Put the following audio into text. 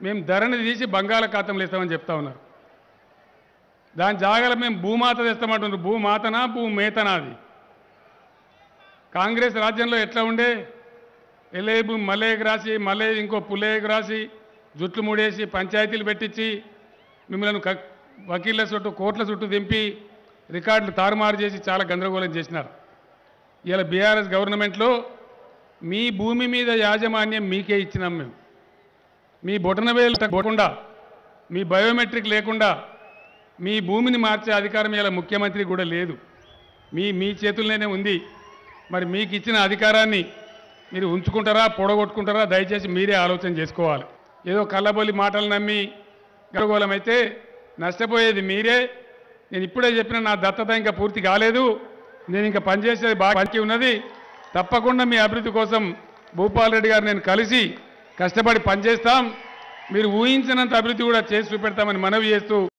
మేము ధరని తీసి బంగాళాఖాతంలో ఇస్తామని చెప్తా ఉన్నారు దాని జాగాలో మేము భూమాత తెస్తామంటున్నారు భూమాతనా భూమేతనా అది కాంగ్రెస్ రాజ్యంలో ఎట్లా ఉండే ఎల్లే భూమి మల్లేకి రాసి మళ్ళీ ఇంకో పుల్లేకి రాసి జుట్లు ముడేసి పంచాయతీలు పెట్టించి మిమ్మల్ని క- వకీళ్ళ చుట్టూ కోట్ల చుట్టూ దింపి రికార్డులు తారుమారు చేసి చాలా గందరగోళం చేసినారు ఇలా బీఆర్ఎస్ గవర్నమెంట్లో మీ భూమి మీద యాజమాన్యం మీకే ఇచ్చినాం మేము మీ బొటనవేలు తగ్గకుండా మీ బయోమెట్రిక్ లేకుండా మీ భూమిని మార్చే అధికారం ఇలా ముఖ్యమంత్రి కూడా లేదు మీ మీ చేతుల్లోనే ఉంది మరి మీకు ఇచ్చిన అధికారాన్ని మీరు ఉంచుకుంటారా పొడగొట్టుకుంటారా దయచేసి మీరే ఆలోచన చేసుకోవాలి ఏదో కళ్ళబొల్లి మాటలు నమ్మి గందరగోళం అయితే నష్టపోయేది మీరే నేను ఇప్పుడే చెప్పిన నా దత్తత ఇంకా పూర్తి కాలేదు నేను ఇంకా పనిచేసేది బాగా బాకీ ఉన్నది తప్పకుండా మీ అభివృద్ధి కోసం భూపాల్ రెడ్డి గారు నేను కలిసి కష్టపడి పనిచేస్తాం మీరు ఊహించినంత అభివృద్ధి కూడా చేసి చూపెడతామని మనవి చేస్తూ